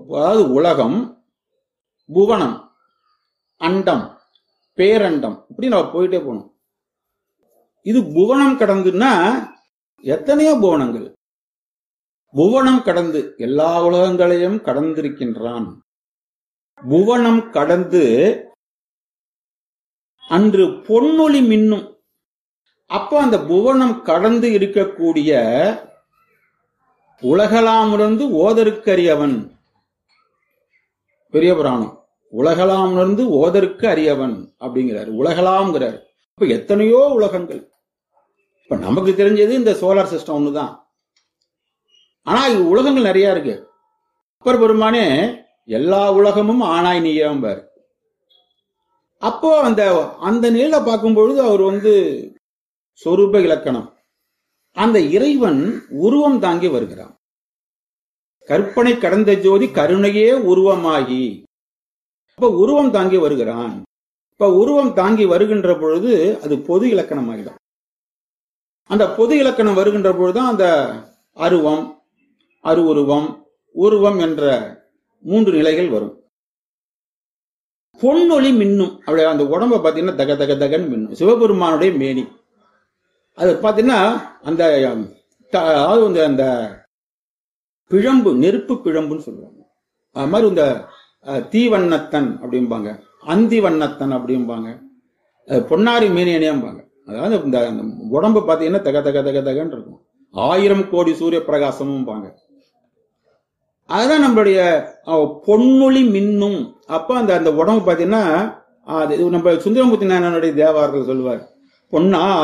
அதாவது உலகம் புவனம் அண்டம் பேரண்டம் இப்படி நம்ம போயிட்டே போகணும் இது புவனம் கடந்துன்னா எத்தனையோ புவனங்கள் புவனம் கடந்து எல்லா உலகங்களையும் கடந்திருக்கின்றான் புவனம் கடந்து அன்று பொன்னொளி மின்னும் அப்போ அந்த புவனம் கடந்து இருக்கக்கூடிய உலகலாமுணர்ந்து ஓதருக்கு பெரிய புராணம் உலகலாமுணர்ந்து ஓதருக்கு அறியவன் அப்படிங்கிறார் உலகலாம்ங்கிறார் இப்ப எத்தனையோ உலகங்கள் இப்ப நமக்கு தெரிஞ்சது இந்த சோலார் சிஸ்டம் ஒண்ணுதான் ஆனா இது உலகங்கள் நிறைய இருக்கு அப்பர் பெருமானே எல்லா உலகமும் ஆனாய் நீயம்பார் அப்போ அந்த அந்த நிலையில பார்க்கும் பொழுது அவர் வந்து சொரூப இலக்கணம் அந்த இறைவன் உருவம் தாங்கி வருகிறான் கற்பனை கடந்த ஜோதி கருணையே உருவமாகி அப்ப உருவம் தாங்கி வருகிறான் இப்ப உருவம் தாங்கி வருகின்ற பொழுது அது பொது இலக்கணமாகிடும் அந்த பொது இலக்கணம் வருகின்ற பொழுதுதான் அந்த அருவம் அருவுருவம் உருவம் என்ற மூன்று நிலைகள் வரும் பொன்னொளி மின்னும் அப்படி அந்த உடம்ப பாத்தீங்கன்னா தக தக தகன்னு மின்னும் சிவபெருமானுடைய மேனி அது பாத்தீங்கன்னா அந்த த- அதாவது வந்து அந்த பிழம்பு நெருப்பு பிழம்புன்னு சொல்லுவாங்க அது மாதிரி இந்த அஹ், தீவண்ணத்தன் அப்படிம்பாங்க அந்தி வண்ணத்தன் அப்படிம்பாங்க அது பொன்னாரி மீனியனேம்பாங்க அதாவது இந்த அந்த உடம்பு பாத்தீங்கன்னா தக தக தக தகன்னு இருக்கும் ஆயிரம் கோடி சூரிய பிரகாசமும்பாங்க அதுதான் நம்மளுடைய அஹ், பொன்னொளி மின்னும் அப்ப அந்த அந்த உடம்பு பாத்தீங்கன்னா அது இது நம்ம சுந்தரமூர்த்தி நாயனனுடைய தேவாரத்தில் சொல்லுவார் பொன்னா